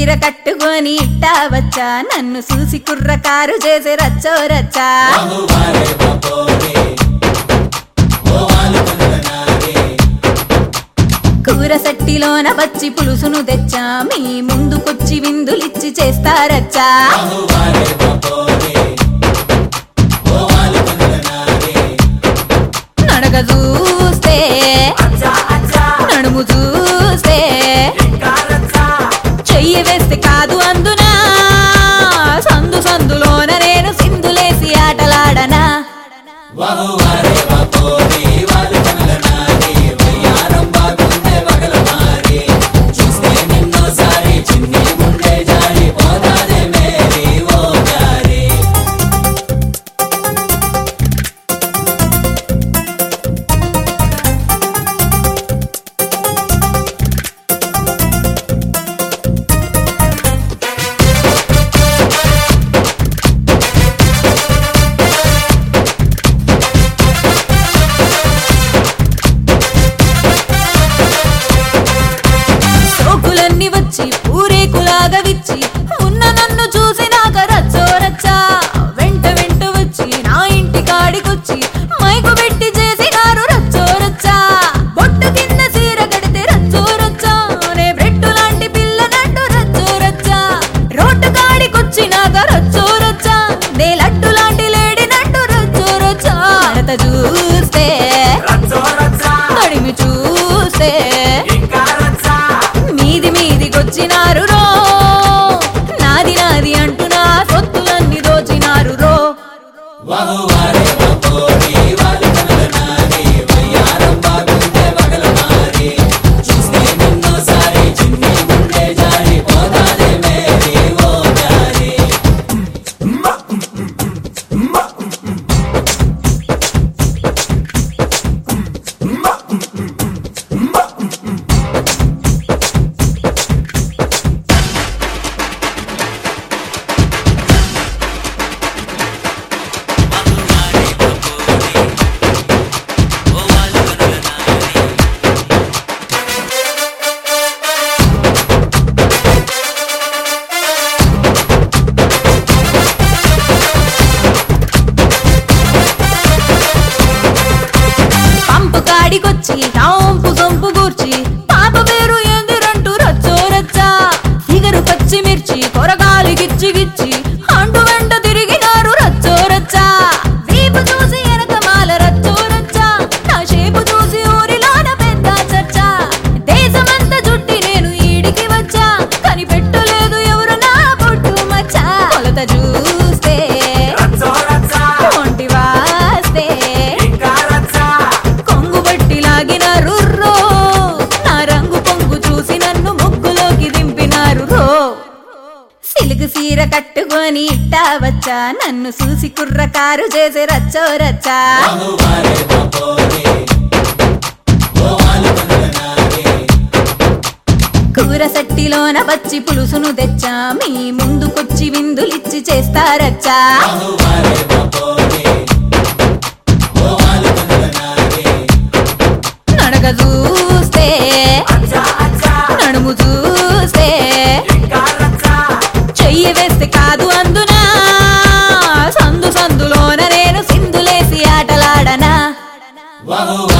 సీర కట్టుకొని ఇట్టా వచ్చా నన్ను చూసి కుర్రకారు చేసే రచ్చో రచ్చా కూర సట్టిలోన వచ్చి పులుసును తెచ్చా మీ ముందుకొచ్చి విందులిచ్చి చేస్తారచ్చా నడక చూస్తే నడుము చూస్తే చెయ్యి వేస్తే కాదు అందునా సందు సందులోన నేను సింధులేసి ఆటలాడనా సోకులన్నీ వచ్చి పూరేకులాగా విచ్చి ఉన్న నన్ను చూసి నాక రచ్చో రచ్చా వెంట వెంట వచ్చి నా ఇంటి కాడికొచ్చి మైకు పెట్టి చేసినారు రచ్చో రచ్చా బొట్టు కింద సీర కడితే రచ్చో రచ్చా నే బ్రెడ్ లాంటి పిల్ల నట్టు రచ్చో రచ్చా రోడ్డు కాడికొచ్చి నాక రచ్చో రచ్చా నే లడ్డు లాంటి లేడి నట్టు రచ్చో రచ్చా మడత చూస్తే తడిమి చూస్తే మీది మీదికొచ్చినారు రో నాది నాది అంటూ నా సొత్తులన్నీ దోచినారు రో పంపు కాడికొచ్చి టాంపు సొంపు కూర్చి పాప పేరు ఎందురంటూ రచ్చో రచ్చా ఇగరు పచ్చిమిర్చి కొరగాలి గిచ్చి గిచ్చి అంటు వెంట తిరిగినారు రచ్చో రచ్చా వీపు చూసి వెనకమాల రచ్చో రచ్చా నా షేపు చూసి ఊరిలోన పెద్ద చర్చ దేశమంతా చుట్టి నేను ఈడికి వచ్చా కనిపెట్టలేదు ఎవరు నా పొట్టు మచ్చా కొలత చూస్తే ఒంటి వాస్తే కొంగు బట్టి లాగినారు రో నా రంగు పొంగు చూసి నన్ను ముగ్గులోకి దింపినారు రో సిలుగు సీర కట్టుకొని ఇట్టా వచ్చా నన్ను చూసి కుర్రకారు చేసే రచ్చో రచ్చా కూర సట్టిలోన వచ్చి పులుసును తెచ్చా మీ ముందుకొచ్చి విందులిచ్చి చేస్తారచ్చా నడక చూస్తే నడుము చూస్తే చెయ్యి వేస్తే కాదు అందునా సందు సందులోన నేను సింధులేసి ఆటలాడనా వహు